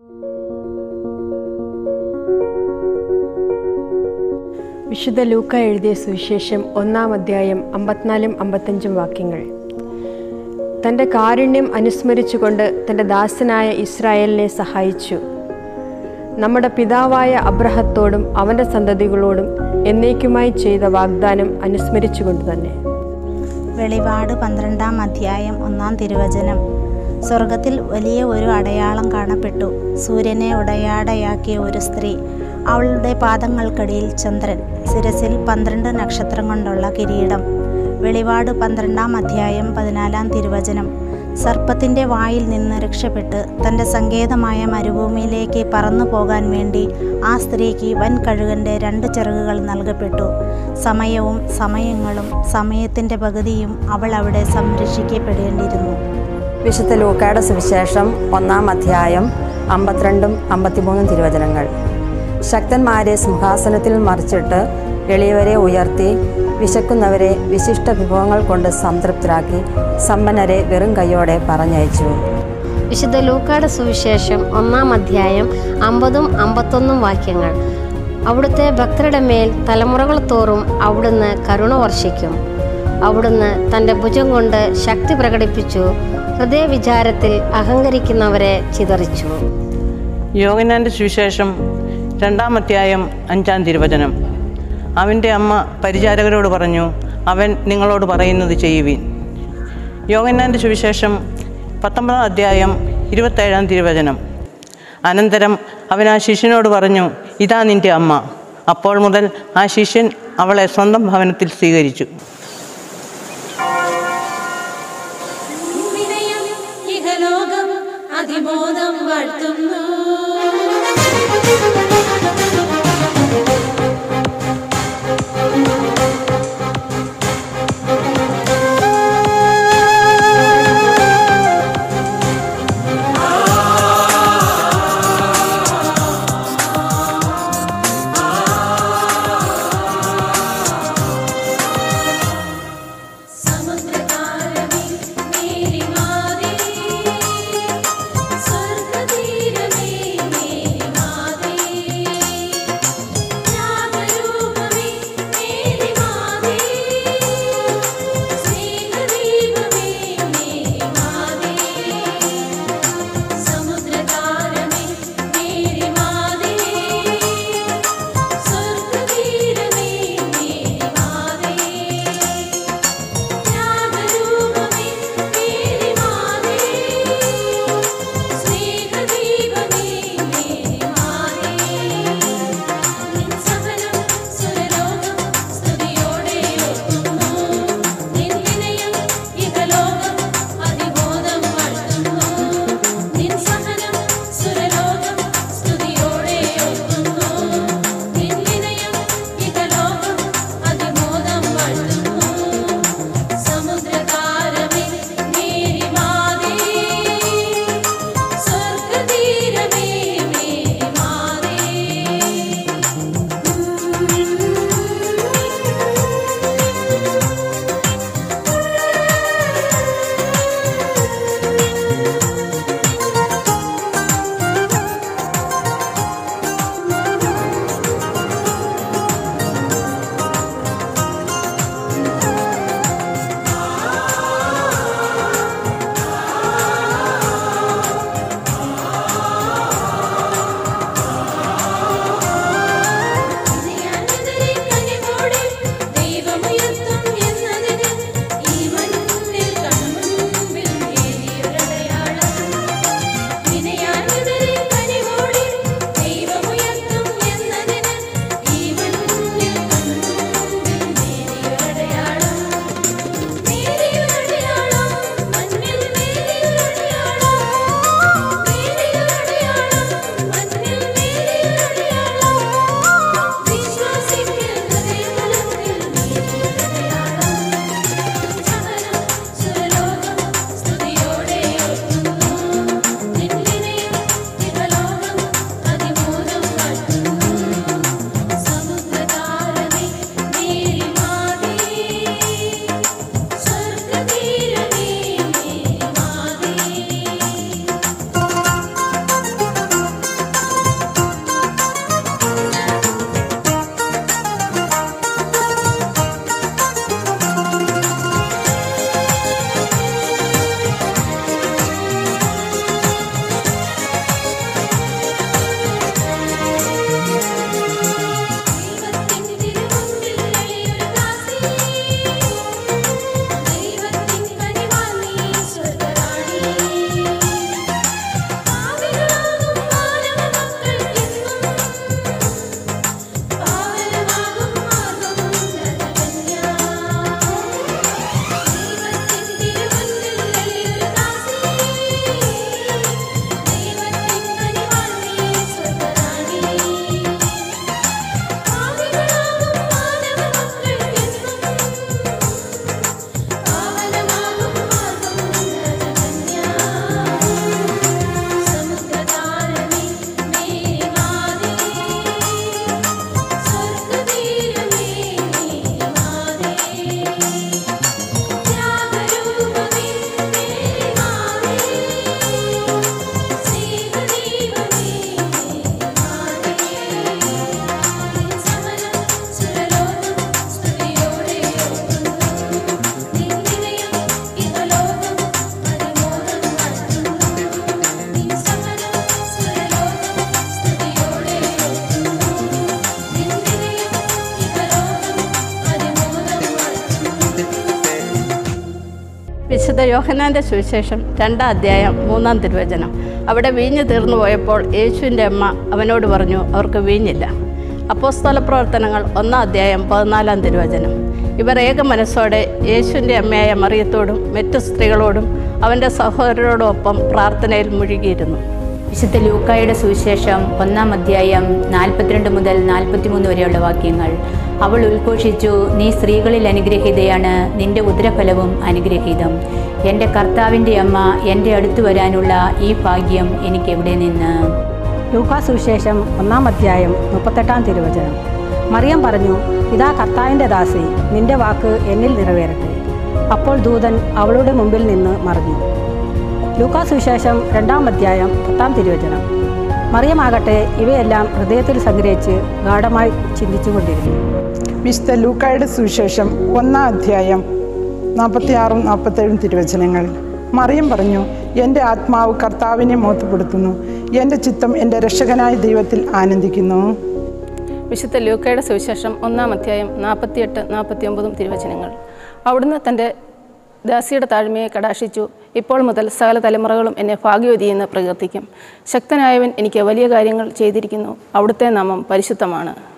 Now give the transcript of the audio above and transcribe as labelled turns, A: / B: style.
A: വിശുദ്ധ ലൂക്ക എഴുതിയ സുവിശേഷം ഒന്നാം അധ്യായം അമ്പത്തിനാലും അമ്പത്തഞ്ചും വാക്യങ്ങൾ തൻ്റെ കാരുണ്യം അനുസ്മരിച്ചുകൊണ്ട് തൻ്റെ ദാസനായ ഇസ്രായേലിനെ സഹായിച്ചു നമ്മുടെ പിതാവായ അബ്രഹത്തോടും അവൻ്റെ സന്തതികളോടും എന്നേക്കുമായി ചെയ്ത വാഗ്ദാനം അനുസ്മരിച്ചുകൊണ്ട് തന്നെ
B: വെളിപാട് പന്ത്രണ്ടാം അധ്യായം ഒന്നാം തിരുവചനം സ്വർഗത്തിൽ വലിയ ഒരു അടയാളം കാണപ്പെട്ടു സൂര്യനെ ഉടയാടയാക്കിയ ഒരു സ്ത്രീ അവളുടെ പാദങ്ങൾക്കടിയിൽ ചന്ദ്രൻ ശിരസിൽ പന്ത്രണ്ട് നക്ഷത്രം കൊണ്ടുള്ള കിരീടം വെളിപാട് പന്ത്രണ്ടാം അധ്യായം പതിനാലാം തിരുവചനം സർപ്പത്തിൻ്റെ വായിൽ നിന്ന് രക്ഷപ്പെട്ട് തൻ്റെ സങ്കേതമായ മരുഭൂമിയിലേക്ക് പറന്നു പോകാൻ വേണ്ടി ആ സ്ത്രീക്ക് വൻ കഴുകൻ്റെ രണ്ട് ചിറകുകൾ നൽകപ്പെട്ടു സമയവും സമയങ്ങളും സമയത്തിൻ്റെ പകുതിയും അവൾ അവിടെ സംരക്ഷിക്കപ്പെടേണ്ടിയിരുന്നു
C: വിശുദ്ധ ലൂക്കായുടെ സുവിശേഷം ഒന്നാം അധ്യായം അമ്പത്തിരണ്ടും അമ്പത്തിമൂന്നും തിരുവചനങ്ങൾ ശക്തന്മാരെ സിംഹാസനത്തിൽ മറിച്ചിട്ട് എളിയവരെ ഉയർത്തി വിശക്കുന്നവരെ വിശിഷ്ട വിഭവങ്ങൾ കൊണ്ട് സംതൃപ്തരാക്കി സമ്പന്നരെ വെറും കൈയോടെ പറഞ്ഞയച്ചു
D: വിശുദ്ധ ലൂക്കാട് സുവിശേഷം ഒന്നാം അധ്യായം അമ്പതും അമ്പത്തൊന്നും വാക്യങ്ങൾ അവിടുത്തെ ഭക്തരുടെ മേൽ തലമുറകൾ തോറും അവിടുന്ന് കരുണ വർഷിക്കും അവിടുന്ന് തൻ്റെ ഭുജം കൊണ്ട് ശക്തി പ്രകടിപ്പിച്ചു ഹൃദയവിചാരത്തിൽ അഹങ്കരിക്കുന്നവരെ ചിതറിച്ചു
E: യോഗനാൻ്റെ സുവിശേഷം രണ്ടാം അധ്യായം അഞ്ചാം തിരുവചനം അവൻ്റെ അമ്മ പരിചാരകരോട് പറഞ്ഞു അവൻ നിങ്ങളോട് പറയുന്നത് ചെയ്യുവീൻ യോഗനാൻ്റെ സുവിശേഷം പത്തൊമ്പതാം അധ്യായം ഇരുപത്തേഴാം തിരുവചനം അനന്തരം അവൻ ആ ശിഷ്യനോട് പറഞ്ഞു ഇതാ നിൻ്റെ അമ്മ അപ്പോൾ മുതൽ ആ ശിഷ്യൻ അവളെ സ്വന്തം ഭവനത്തിൽ സ്വീകരിച്ചു
F: വിനയം ഇഹലോകം അതിബോധം വാഴ്ത്തുന്നു സമുദ്രതാരമേ മേരി മാതേ സ്വർഗതീരമേ മേരി മാതേ
G: യോഹനാന്റെ സുവിശേഷം രണ്ടാം അധ്യായം മൂന്നാം തിരുവചനം അവിടെ വീഞ്ഞ് തീർന്നു പോയപ്പോൾ യേശുവിൻ്റെ അമ്മ അവനോട് പറഞ്ഞു അവർക്ക് വീഞ്ഞില്ല അപ്പോസ്തല പ്രവർത്തനങ്ങൾ ഒന്നാം അധ്യായം പതിനാലാം തിരുവചനം ഇവർ ഏക മനസ്സോടെ യേശുവിൻ്റെ അമ്മയായ മറിയത്തോടും മറ്റു സ്ത്രീകളോടും അവൻ്റെ സഹോദരരോടൊപ്പം പ്രാർത്ഥനയിൽ മുഴുകിയിരുന്നു
H: വിശുദ്ധ ലൂക്കായുടെ സുവിശേഷം ഒന്നാം അധ്യായം നാൽപ്പത്തിരണ്ട് മുതൽ നാൽപ്പത്തിമൂന്ന് വരെയുള്ള വാക്യങ്ങൾ അവൾ ഉദ്ഘോഷിച്ചു നീ സ്ത്രീകളിൽ അനുഗ്രഹീതയാണ് നിന്റെ ഉദരഫലവും അനുഗ്രഹീതം എൻ്റെ കർത്താവിൻ്റെ അമ്മ എൻ്റെ അടുത്ത് വരാനുള്ള ഈ ഭാഗ്യം എനിക്കെവിടെ നിന്ന്
I: ലൂക്കാ സുവിശേഷം ഒന്നാം അധ്യായം മുപ്പത്തെട്ടാം തിരുവചനം മറിയം പറഞ്ഞു ഇതാ കർത്താവിൻ്റെ ദാസി നിന്റെ വാക്ക് എന്നിൽ നിറവേറട്ടെ അപ്പോൾ ദൂതൻ അവളുടെ മുമ്പിൽ നിന്ന് മറഞ്ഞു ലൂക്കാ സുവിശേഷം രണ്ടാം അധ്യായം പത്താം തിരുവചനം മറിയമാകട്ടെ ഇവയെല്ലാം ഹൃദയത്തിൽ സംഗ്രഹിച്ച് ഗാഠമായി ചിന്തിച്ചുകൊണ്ടിരുന്നു
J: വിശുദ്ധ ലൂക്കായുടെ സുവിശേഷം ഒന്നാം അധ്യായം നാൽപ്പത്തിയാറും നാൽപ്പത്തേഴും തിരുവചനങ്ങൾ മറിയം പറഞ്ഞു എൻ്റെ ആത്മാവ് കർത്താവിനെ മോത്തപ്പെടുത്തുന്നു എൻ്റെ ചിത്തം എൻ്റെ രക്ഷകനായ ദൈവത്തിൽ ആനന്ദിക്കുന്നു
G: വിശുദ്ധ ലൂക്കയുടെ സുവിശേഷം ഒന്നാം അധ്യായം നാൽപ്പത്തിയെട്ട് നാൽപ്പത്തിയൊമ്പതും തിരുവചനങ്ങൾ അവിടുന്ന് തൻ്റെ ദാസിയുടെ താഴ്മയെ കടാക്ഷിച്ചു ഇപ്പോൾ മുതൽ സകല തലമുറകളും എന്നെ ഭാഗ്യവതിയെന്ന് പ്രകീർത്തിക്കും ശക്തനായവൻ എനിക്ക് വലിയ കാര്യങ്ങൾ ചെയ്തിരിക്കുന്നു അവിടുത്തെ നാമം പരിശുദ്ധമാണ്